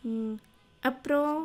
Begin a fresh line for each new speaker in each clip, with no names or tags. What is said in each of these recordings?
ம் அப்புறம்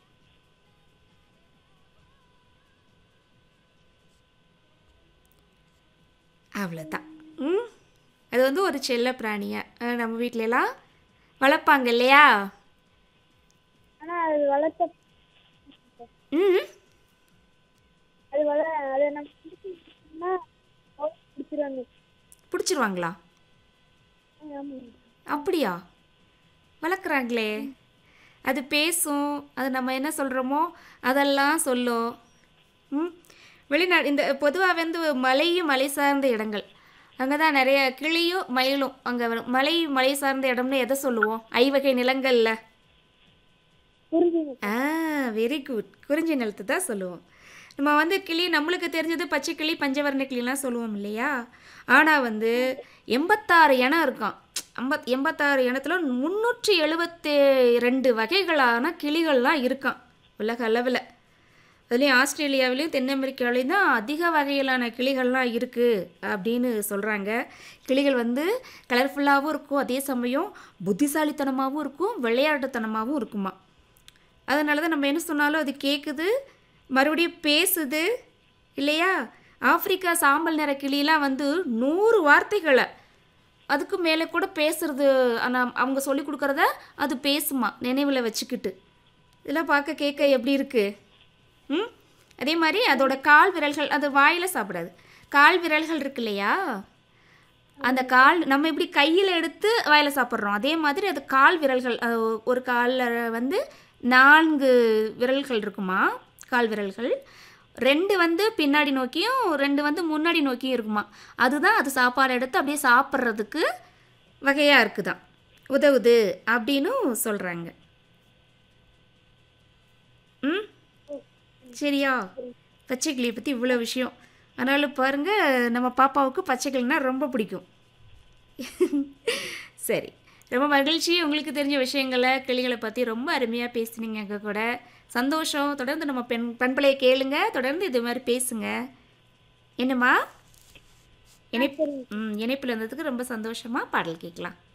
அவ்வளோதான் ம் அது வந்து ஒரு செல்ல பிராணியை அஹ் நம்ம வீட்ல எல்லாம் வளர்ப்பாங்க இல்லையா
ஆனா அது வளர்த்த
ம்
அது வள அதை நம்ம பிடிச்சிருந்தோம்னா பிடிச்சிருவாங்க
பிடிச்சிருவாங்களா
ஆமாம்
அப்படியா வளர்க்குறாங்களே அது பேசும் அது நம்ம என்ன சொல்கிறோமோ அதெல்லாம் சொல்லும் ம் வெளிநாடு இந்த பொதுவாக வந்து மலையும் மலை சார்ந்த இடங்கள் அங்கே தான் நிறைய கிளியும் மயிலும் அங்கே வரும் மலை மலை சார்ந்த இடம்னு எதை சொல்லுவோம் ஐவகை நிலங்களில்
புரிஞ்சுங்க
ஆ வெரி குட் குறிஞ்சி நிலத்தை தான் சொல்லுவோம் நம்ம வந்து கிளி நம்மளுக்கு தெரிஞ்சது பச்சை கிளி பஞ்சவர்ண கிளிலாம் சொல்லுவோம் இல்லையா ஆனால் வந்து எண்பத்தாறு இனம் இருக்கான் ஐம்பத் எண்பத்தாறு இனத்தில் முந்நூற்றி எழுபத்தி ரெண்டு வகைகளான கிளிகள்லாம் இருக்கான் உலக அளவில் அதுலேயும் ஆஸ்திரேலியாவிலையும் தென் அமெரிக்காவிலையும் தான் அதிக வகையிலான கிளிகள்லாம் இருக்குது அப்படின்னு சொல்கிறாங்க கிளிகள் வந்து கலர்ஃபுல்லாகவும் இருக்கும் அதே சமயம் புத்திசாலித்தனமாகவும் இருக்கும் விளையாட்டுத்தனமாகவும் இருக்குமா அதனால தான் நம்ம என்ன சொன்னாலும் அது கேட்குது மறுபடியும் பேசுது இல்லையா ஆப்பிரிக்கா சாம்பல் நிற கிளியெலாம் வந்து நூறு வார்த்தைகளை அதுக்கு மேலே கூட பேசுறது ஆனால் அவங்க சொல்லி கொடுக்குறத அது பேசுமா நினைவில் வச்சுக்கிட்டு இதெல்லாம் பார்க்க கேட்க எப்படி இருக்குது ம் அதே மாதிரி அதோட கால் விரல்கள் அது வாயில் சாப்பிடாது கால் விரல்கள் இருக்கு இல்லையா அந்த கால் நம்ம எப்படி கையில் எடுத்து வாயில் சாப்பிட்றோம் அதே மாதிரி அது கால் விரல்கள் அது ஒரு காலில் வந்து நான்கு விரல்கள் இருக்குமா கால் விரல்கள் ரெண்டு வந்து பின்னாடி நோக்கியும் ரெண்டு வந்து முன்னாடி நோக்கியும் இருக்குமா அதுதான் அது சாப்பாடு எடுத்து அப்படியே சாப்பிட்றதுக்கு வகையாக இருக்குதாம் உதவுது அப்படின்னும் சொல்கிறாங்க ம் சரியா பச்சைக்கிளியை பற்றி இவ்வளோ விஷயம் ஆனாலும் பாருங்கள் நம்ம பாப்பாவுக்கு பச்சைக்கிளினா ரொம்ப பிடிக்கும் சரி ரொம்ப மகிழ்ச்சி உங்களுக்கு தெரிஞ்ச விஷயங்களை கிளிகளை பற்றி ரொம்ப அருமையாக பேசுனீங்க எங்கள் கூட சந்தோஷம் தொடர்ந்து நம்ம பெண் பண்பலையை கேளுங்க தொடர்ந்து இது மாதிரி பேசுங்க என்னம்மா இணைப்பு ம் இணைப்பில் இருந்ததுக்கு ரொம்ப சந்தோஷமாக பாடல் கேட்கலாம்